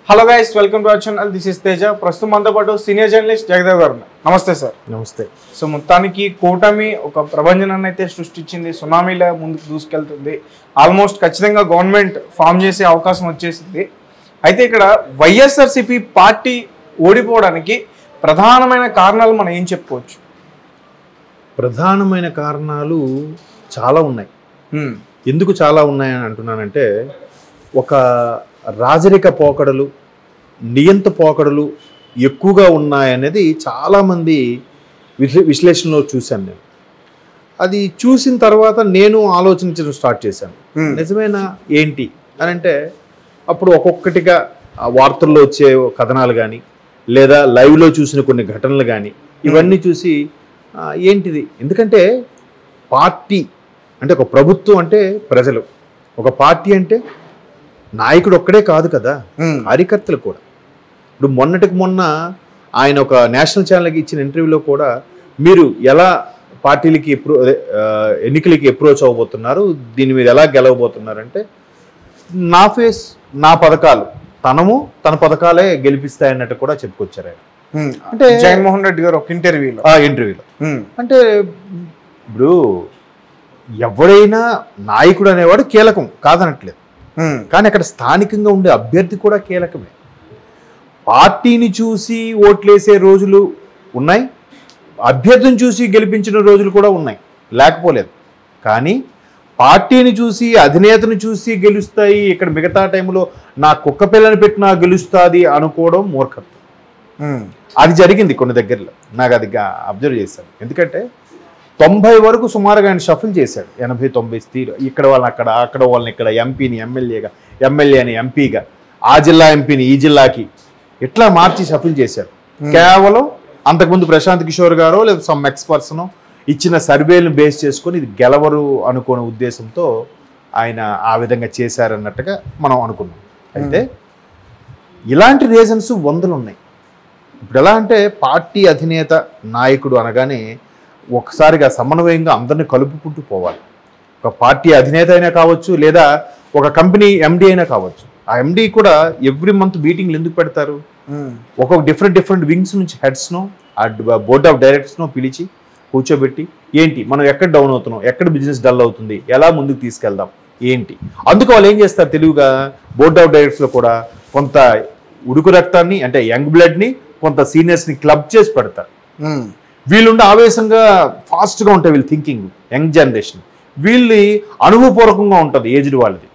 Hello guys welcome to our channel this is Teja ప్రస్తుతం మనతో పాటు సీనియర్ జర్నలిస్ట్ జగదేవ్ గారు ఉన్నారు. నమస్తే సార్ నమస్తే సో మొత్తానికి కూటమి ఒక ప్రభంజనాన్ని అయితే సృష్టించింది సునామీలా ముందుకు దూసుకెళ్తుంది ఆల్మోస్ట్ ఖచ్చితంగా గవర్నమెంట్ ఫామ్ చేసే అవకాశం వచ్చేసింది అయితే ఇక్కడ వైఎస్ఆర్సిపి పార్టీ ఓడిపోవడానికి ప్రధానమైన కారణాలు మనం ఏం చెప్పుకోవచ్చు ప్రధానమైన కారణాలు చాలా ఉన్నాయి హ్మ్. ఎందుకు చాలా ఉన్నాయని అంటున్నానంటే ఒక రాజరిక పోకడలు నియంత పోకడలు ఎక్కువగా ఉన్నాయనేది చాలామంది విశ్లే విశ్లేషణలో చూశాను నేను అది చూసిన తర్వాత నేను ఆలోచించడం స్టార్ట్ చేశాను హ్మ్. నిజమేనా ఏంటి అని అంటే అప్పుడు ఒక్కొక్కటిగా ఆ వార్తల్లో వచ్చే కథనాలు కానీ లేదా లైవ్లో చూసిన కొన్ని ఘటనలు కానీ ఇవన్నీ చూసి ఆ, ఏంటిది ఎందుకంటే పార్టీ అంటే ఒక ప్రభుత్వం అంటే ప్రజలు ఒక పార్టీ అంటే నాయకుడు ఒక్కడే కాదు కదా హ్మ్. కార్యకర్తలు కూడా ఇప్పుడు మొన్నటికి మొన్న ఆయన ఒక నేషనల్ ఛానల్కి ఇచ్చిన ఇంటర్వ్యూలో కూడా మీరు ఎలా పార్టీలకి ఎప్రో అదే, ఆ, ఎన్నికలకి అప్రోచ్ అవ్వబోతున్నారు దీని మీద ఎలా గెలవబోతున్నారంటే నా ఫేస్ నా పథకాలు తనము తన పథకాలే గెలిపిస్తాయన్నట్టు కూడా చెప్పుకొచ్చారు ఆయన హ్మ్. అంటే జగన్మోహన్ రెడ్డి గారు ఒక ఇంటర్వ్యూలో ఆ ఇంటర్వ్యూలో హ్మ్. అంటే ఇప్పుడు ఎవడైనా నాయకుడు అనేవాడు కీలకం కాదనట్లేదు హ్మ్. కానీ అక్కడ స్థానికంగా ఉండే అభ్యర్థి కూడా కీలకమే పార్టీని చూసి ఓట్లేసే రోజులు ఉన్నాయి అభ్యర్థిని చూసి గెలిపించిన రోజులు కూడా ఉన్నాయి లేకపోలేదు కానీ పార్టీని చూసి అధినేతను చూసి గెలుస్తాయి ఇక్కడ మిగతా టైంలో నా కుక్క పిల్లని పెట్టినా గెలుస్తుంది అనుకోవడం మూర్ఖత్వం హ్మ్. అది జరిగింది కొన్ని దగ్గరలో నాకు అది అబ్జర్వ్ చేశాను ఎందుకంటే తొంభై వరకు సుమారుగా ఆయన షఫిల్ చేశాడు ఎనభై తొంభై స్థిర ఇక్కడ వాళ్ళని అక్కడ అక్కడ వాళ్ళని ఇక్కడ ఎంపీని ఎమ్మెల్యేగా ఎమ్మెల్యేని ఎంపీగా ఆ జిల్లా ఎంపీని ఈ జిల్లాకి ఇట్లా మార్చి షఫిల్ చేశాడు కేవలం అంతకుముందు ప్రశాంత్ కిషోర్ గారో లేదా సమ్ ఎక్స్ పర్సన్ ఇచ్చిన సర్వేలను బేస్ చేసుకొని ఇది గెలవరు అనుకునే ఉద్దేశంతో ఆయన ఆ విధంగా చేశారన్నట్టుగా మనం అనుకున్నాం అయితే ఇలాంటి రీజన్స్ వందలు ఉన్నాయి ఇప్పుడు ఎలా అంటే పార్టీ అధినేత నాయకుడు అనగానే ఒకసారిగా సమన్వయంగా అందరిని కలుపుకుంటూ పోవాలి ఒక పార్టీ అధినేత అయినా కావచ్చు లేదా ఒక కంపెనీ ఎండి అయినా కావచ్చు ఆ ఎండి కూడా ఎవ్రీ మంత్ మీటింగ్లు ఎందుకు పెడతారు హ్మ్. ఒక్కొక్క డిఫరెంట్ డిఫరెంట్ వింగ్స్ నుంచి హెడ్స్ను ఆ బోర్డ్ ఆఫ్ డైరెక్టర్స్ను పిలిచి కూర్చోబెట్టి ఏంటి మనం ఎక్కడ డౌన్ అవుతున్నాం ఎక్కడ బిజినెస్ డల్ అవుతుంది ఎలా ముందుకు తీసుకెళ్దాం ఏంటి అందుకు వాళ్ళు ఏం చేస్తారు తెలివిగా బోర్డ్ ఆఫ్ డైరెక్టర్స్లో కూడా కొంత ఉడుకు రక్తాన్ని అంటే యంగ్ బ్లడ్ని కొంత సీనియర్స్ని క్లబ్ చేసి పెడతారు హ్మ్. వీళ్ళుండే ఆవేశంగా ఫాస్ట్గా ఉంటాయి వీళ్ళు థింకింగ్ యంగ్ జనరేషన్ వీళ్ళని అనుభవపూర్వకంగా ఉంటుంది ఏజ్డ్ వాళ్ళది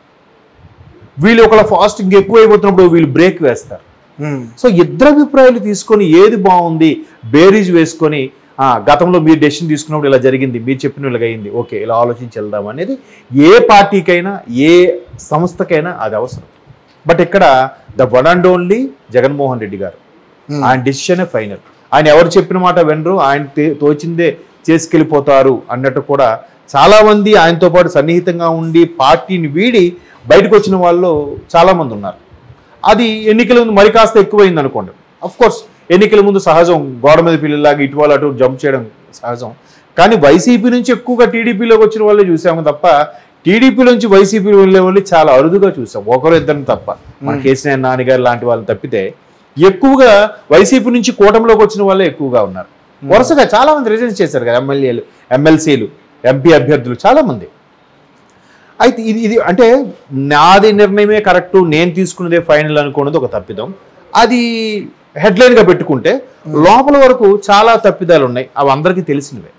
వీళ్ళు ఒకళ్ళ ఫాస్ట్ ఇంకెక్కువ అయిపోతున్నప్పుడు వీళ్ళు బ్రేక్ వేస్తారు హ్మ్. సో ఇద్దరు అభిప్రాయాలు తీసుకొని ఏది బాగుంది బేరీజ్ వేసుకొని ఆ, గతంలో మీరు డెసిషన్ తీసుకున్నప్పుడు ఇలా జరిగింది మీరు చెప్పిన ఇలాగ అయింది ఓకే ఇలా ఆలోచించి వెళ్దాం అనేది ఏ పార్టీకైనా ఏ సంస్థకైనా అది అవసరం బట్ ఇక్కడ the one and only Jaganmohan Reddy garu Hmm. ఆయన డెసిషనే ఫైనల్ ఆయన ఎవరు చెప్పిన మాట వినరు ఆయన తే- తోచిందే చేసుకెళ్ళిపోతారు అన్నట్టు కూడా చాలా మంది ఆయనతో పాటు సన్నిహితంగా ఉండి పార్టీని వీడి బయటకు వచ్చిన వాళ్ళు చాలా మంది ఉన్నారు అది ఎన్నికల ముందు మరి కాస్త ఎక్కువైంది అనుకోండి అఫ్ కోర్స్ ఎన్నికల ముందు సహజం గోడ మీద పిల్లలాగా ఇటు వాళ్ళు అటు జంప్ చేయడం సహజం కానీ వైసీపీ నుంచి ఎక్కువగా టీడీపీలోకి వచ్చిన వాళ్ళే చూసాము తప్ప టీడీపీ నుంచి వైసీపీ వెళ్ళే వాళ్ళు చాలా అరుదుగా చూసాం ఒకరు ఇద్దరిని తప్ప మన కేసీఆర్ నాన్నగారు లాంటి వాళ్ళని తప్పితే ఎక్కువగా వైసీపీ నుంచి కూటమిలోకి వచ్చిన వాళ్ళే ఎక్కువగా ఉన్నారు వరుసగా చాలా మంది రిజైన్ చేశారు కదా ఎమ్మెల్యేలు ఎమ్మెల్సీలు ఎంపీ అభ్యర్థులు చాలా మంది అయితే ఇది ఇది అంటే నాది నిర్ణయమే కరెక్ట్ నేను తీసుకున్నదే ఫైనల్ అనుకున్నది ఒక తప్పిదం అది హెడ్లైన్గా పెట్టుకుంటే లోపల వరకు చాలా తప్పిదాలు ఉన్నాయి అవి అందరికీ తెలిసినవే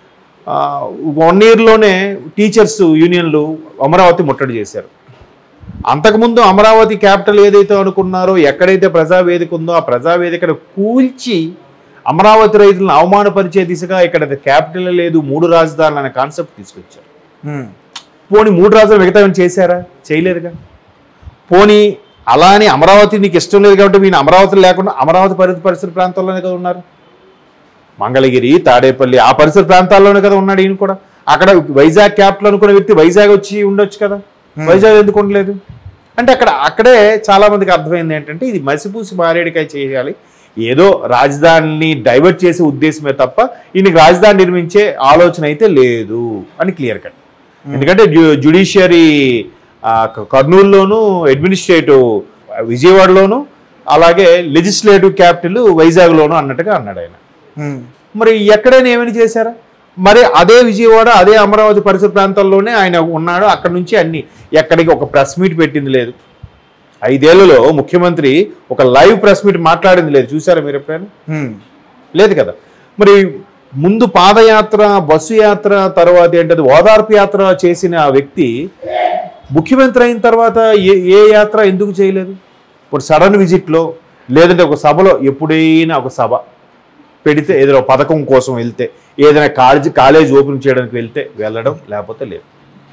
వన్ ఇయర్లోనే టీచర్స్ యూనియన్లు అమరావతి ముట్టడి చేశారు అంతకుముందు అమరావతి క్యాపిటల్ ఏదైతే అనుకున్నారో ఎక్కడైతే ప్రజావేదిక ఉందో ఆ ప్రజావేదికను కూల్చి అమరావతి రైతులను అవమానపరిచే దిశగా ఇక్కడ క్యాపిటల్ లేదు మూడు రాజధానులు అనే కాన్సెప్ట్ తీసుకొచ్చారు హ్మ్. పోనీ మూడు రాజులు మిగతా ఏమైనా చేశారా చేయలేదుగా పోనీ అలానే అమరావతి నీకు ఇష్టం లేదు కాబట్టి మీరు అమరావతి లేకుండా అమరావతి పరిధి పరిసర ప్రాంతాల్లోనే కదా ఉన్నారు మంగళగిరి తాడేపల్లి ఆ పరిసర ప్రాంతాల్లోనే కదా ఉన్నాడు ఈయన కూడా అక్కడ వైజాగ్ క్యాపిటల్ అనుకున్న వ్యక్తి వైజాగ్ వచ్చి ఉండొచ్చు కదా వైజాగ్ ఎందుకు ఉండలేదు అంటే అక్కడ అక్కడే చాలా మందికి అర్థమైంది ఏంటంటే ఇది మసిపూసి మారేడికాయ చేయాలి ఏదో రాజధానిని డైవర్ట్ చేసే ఉద్దేశమే తప్ప ఈయనకి రాజధాని నిర్మించే ఆలోచన అయితే లేదు అని క్లియర్ కట్ ఎందుకంటే జ్యుడిషియరీ కర్నూలులోను అడ్మినిస్ట్రేటివ్ విజయవాడలోను అలాగే లెజిస్లేటివ్ క్యాపిటల్ వైజాగ్లోను అన్నట్టుగా అన్నాడు ఆయన ఉమ్. మరి ఎక్కడైనా ఏమైనా చేశారా మరి అదే విజయవాడ అదే అమరావతి పరిసర ప్రాంతాల్లోనే ఆయన ఉన్నాడు అక్కడ నుంచి అన్ని ఎక్కడికి ఒక ప్రెస్ మీట్ పెట్టింది లేదు ఐదేళ్లలో ముఖ్యమంత్రి ఒక లైవ్ ప్రెస్ మీట్ మాట్లాడింది లేదు చూసారా మీరు ఎప్పుడైనా ఉమ్. లేదు కదా మరి ముందు పాదయాత్ర బస్సు యాత్ర తర్వాత ఏంటది ఓదార్పు యాత్ర చేసిన ఆ వ్యక్తి ముఖ్యమంత్రి అయిన తర్వాత ఏ ఏ యాత్ర ఎందుకు చేయలేదు ఇప్పుడు సడన్ విజిట్లో లేదంటే ఒక సభలో ఎప్పుడైనా ఒక సభ పెడితే ఏదైనా ఒక పథకం కోసం వెళ్తే ఏదైనా కాలేజ్ కాలేజ్ ఓపెన్ చేయడానికి వెళ్తే వెళ్ళడం లేకపోతే లేదు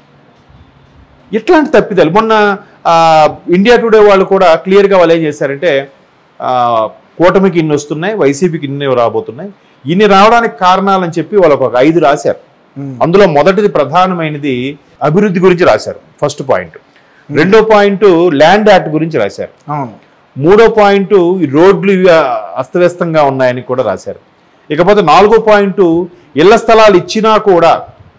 ఇట్లాంటి తప్పిదాలు మొన్న ఆ, ఇండియా టుడే వాళ్ళు కూడా క్లియర్గా వాళ్ళు ఏం చేశారంటే ఆ, కూటమికి ఇన్ని వస్తున్నాయి వైసీపీకి ఇన్ని రాబోతున్నాయి ఇన్ని రావడానికి కారణాలని చెప్పి వాళ్ళకు ఒక ఐదు రాశారు ఉమ్. అందులో మొదటిది ప్రధానమైనది అభివృద్ధి గురించి రాశారు ఫస్ట్ పాయింట్ రెండో పాయింట్ ల్యాండ్ యాక్ట్ గురించి రాశారు అవును మూడో పాయింట్ ఈ రోడ్లు ఇవి అస్తవ్యస్తంగా ఉన్నాయని కూడా రాశారు ఇకపోతే నాలుగో పాయింట్ ఇళ్ల స్థలాలు ఇచ్చినా కూడా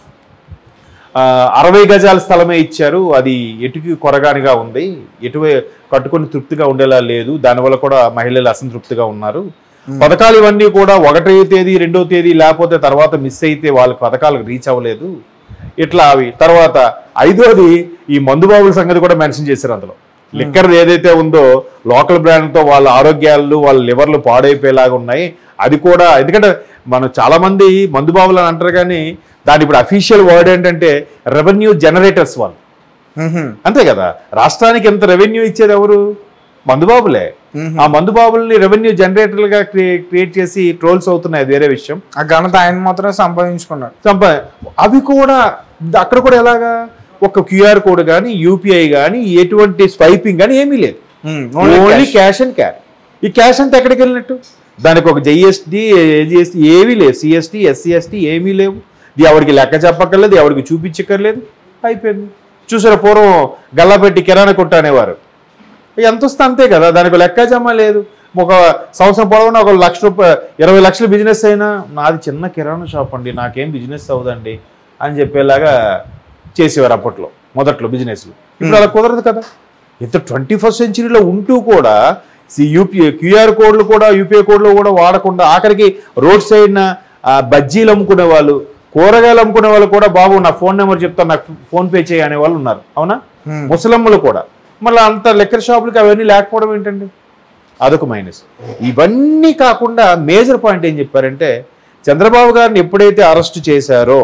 ఆ, అరవై గజాల స్థలమే ఇచ్చారు అది ఎటుకి కొరగానిగా ఉంది ఎటు కట్టుకొని తృప్తిగా ఉండేలా లేదు దానివల్ల కూడా మహిళలు అసంతృప్తిగా ఉన్నారు పథకాలు ఇవన్నీ కూడా ఒకటో తేదీ రెండో తేదీ లేకపోతే తర్వాత మిస్ అయితే వాళ్ళ పథకాలకు రీచ్ అవ్వలేదు ఇట్లా అవి తర్వాత ఐదోది ఈ మందుబాబుల సంగతి కూడా మెన్షన్ చేశారు అందులో లిక్కర్ ఏదైతే ఉందో లోకల్ బ్రాండ్తో వాళ్ళ ఆరోగ్యాలు వాళ్ళ లివర్లు పాడైపోయేలాగా ఉన్నాయి అది కూడా ఎందుకంటే మనం చాలా మంది మందుబాబులు అని అంటారు కానీ దాని ఇప్పుడు అఫీషియల్ వర్డ్ ఏంటంటే రెవెన్యూ జనరేటర్స్ వాళ్ళు ఉహుం. అంతే కదా రాష్ట్రానికి ఎంత రెవెన్యూ ఇచ్చేది ఎవరు మందుబాబులే ఉహుం. ఆ మందుబాబుల్ని రెవెన్యూ జనరేటర్లుగా క్రియేట్ చేసి ట్రోల్స్ అవుతున్నాయి అది వేరే విషయం ఆ ఘనత ఆయన మాత్రమే సంపాదించుకున్నాడు సంప అవి కూడా అక్కడ కూడా ఎలాగా ఒక క్యూఆర్ కోడ్ కానీ యూపీఐ కానీ ఎటువంటి స్వైపింగ్ కానీ ఏమీ లేదు ఉమ్. Only only cash. Cash and carry ఈ క్యాష్ అంతా ఎక్కడికి వెళ్ళినట్టు దానికి ఒక జైఎస్డి ఏజిఎస్టీ ఏమీ లేవు సిఎస్టీ ఎస్సీఎస్టీ ఏమీ లేవు ఇది ఎవరికి లెక్క చెప్పక్కర్లేదు ఎవరికి చూపించక్కర్లేదు అయిపోయింది చూసారా పూర్వం గల్లాపెట్టి కిరాణా కొట్టు అనేవారు ఎంత వస్తే అంతే కదా దానికి లెక్క జమ లేదు ఒక సంవత్సరం పొడవునా ఒక లక్ష రూపాయలు ఇరవై లక్షల బిజినెస్ అయినా నాది చిన్న కిరాణా షాప్ అండి నాకేం బిజినెస్ అవ్వదండి అని చెప్పేలాగా చేసేవారు అప్పట్లో మొదట్లో బిజినెస్లు ఇప్పుడు అలా కుదరదు కదా ఇంత ట్వంటీ ఫస్ట్ సెంచరీలో ఉంటూ కూడా యూపీఐ క్యూఆర్ కోడ్లు కూడా యూపీఐ కోడ్లు కూడా వాడకుండా ఆఖరికి రోడ్ సైడ్న ఆ, బజ్జీలు అమ్ముకునే వాళ్ళు కూరగాయలు అమ్ముకునే వాళ్ళు కూడా బాబు నా ఫోన్ నెంబర్ చెప్తాను నాకు ఫోన్ పే చేయ అనే వాళ్ళు ఉన్నారు అవునా Hmm. ముసలమ్మలు కూడా మళ్ళీ అంత లెక్కర్ షాపులకి అవన్నీ లేకపోవడం ఏంటండి అదొక మైనస్ ఇవన్నీ కాకుండా మేజర్ పాయింట్ ఏం చెప్పారంటే చంద్రబాబు గారిని ఎప్పుడైతే అరెస్ట్ చేశారో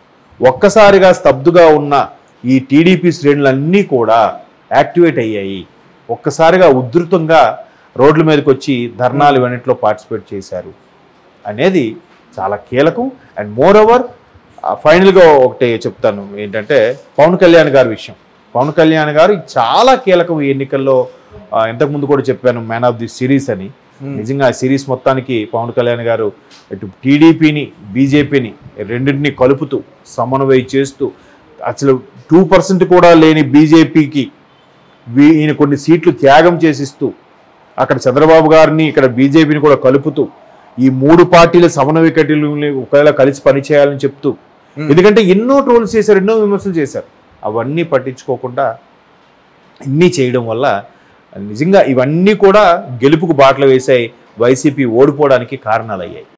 ఒక్కసారిగా స్తబ్దుగా ఉన్న ఈ టీడీపీ శ్రేణులన్నీ కూడా యాక్టివేట్ అయ్యాయి ఒక్కసారిగా ఉధృతంగా రోడ్ల మీదకి వచ్చి ధర్నాలు ఇవన్నింటిలో పార్టిసిపేట్ చేశారు అనేది చాలా కీలకం అండ్ మోర్ ఓవర్ ఫైనల్గా ఒకటి చెప్తాను ఏంటంటే పవన్ కళ్యాణ్ గారి విషయం పవన్ కళ్యాణ్ గారు చాలా కీలకం ఈ ఎన్నికల్లో ఆ, ఇంతకుముందు కూడా చెప్పాను మ్యాన్ ఆఫ్ ది సిరీస్ అని నిజంగా ఆ సిరీస్ మొత్తానికి పవన్ కళ్యాణ్ గారు ఇటు టీడీపీని బీజేపీని రెండింటిని కలుపుతూ సమన్వయం చేస్తూ అసలు టూ పర్సెంట్ కూడా లేని బీజేపీకి వీ- ఈయన కొన్ని సీట్లు త్యాగం చేసిస్తూ అక్కడ చంద్రబాబు గారిని ఇక్కడ బీజేపీని కూడా కలుపుతూ ఈ మూడు పార్టీల సమన్వయ కమిటీలని ఒకవేళ కలిసి పనిచేయాలని చెప్తూ ఎందుకంటే ఎన్నో ట్రోల్స్ చేశారు ఎన్నో విమర్శలు చేశారు అవన్నీ పట్టించుకోకుండా ఇన్ని చేయడం వల్ల నిజంగా ఇవన్నీ కూడా గెలుపుకు బాటలు వేసాయి వైసీపీ ఓడిపోవడానికి కారణాలయ్యాయి